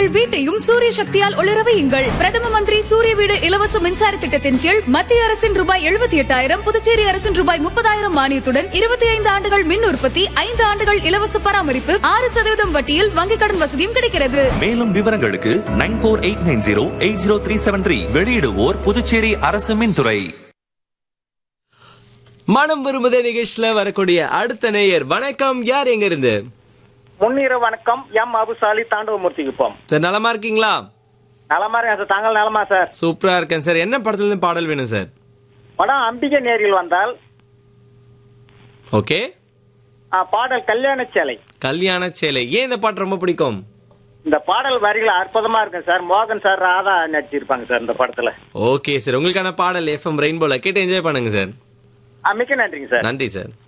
உங்கள் வீட்டையும் சூரிய சக்தியால் ஒளிர வையுங்கள் பிரதம மந்திரி சூரிய வீடு இலவச மின்சார திட்டத்தின் கீழ் மத்திய அரசின் ரூபாய் எழுபத்தி எட்டாயிரம் புதுச்சேரி அரசின் ரூபாய் முப்பதாயிரம் மானியத்துடன் இருபத்தி ஐந்து ஆண்டுகள் மின் உற்பத்தி ஐந்து ஆண்டுகள் இலவச பராமரிப்பு ஆறு சதவீதம் வட்டியில் வங்கிக் கடன் வசதியும் கிடைக்கிறது மேலும் விவரங்களுக்கு nine four eight nine zero eight zero three seven three வெளியிடுவோர் புதுச்சேரி அரசு மின்துறை மனம் விரும்புதே நிகழ்ச்சியில வரக்கூடிய அடுத்த நேயர் வணக்கம் யார் எங்க இருந்து முன்னிர வணக்கம் எம் அபுசாலி தாண்டவமூர்த்தி குப்பம் சார் நலமா இருக்கீங்களா நலமா இருக்கேன் சார் தாங்கள் நலமா சார் சூப்பரா இருக்கேன் சார் என்ன படத்துல இருந்து பாடல் வேணும் சார் படம் அம்பிகை நேரில் வந்தால் ஓகே ஆ, பாடல் கல்யாண சேலை கல்யாண சேலை ஏன் இந்த பாட்டு ரொம்ப பிடிக்கும் இந்த பாடல் வரிகள் அற்புதமா இருக்கும் சார் மோகன் சார் ராதா நடிச்சிருப்பாங்க சார் இந்த படத்துல ஓகே சார் உங்களுக்கான பாடல் எஃப்எம் ரெயின்போல கேட்டு என்ஜாய் பண்ணுங்க சார் ஆ, மிக்க நன்றிங்க சார் நன்றி சார்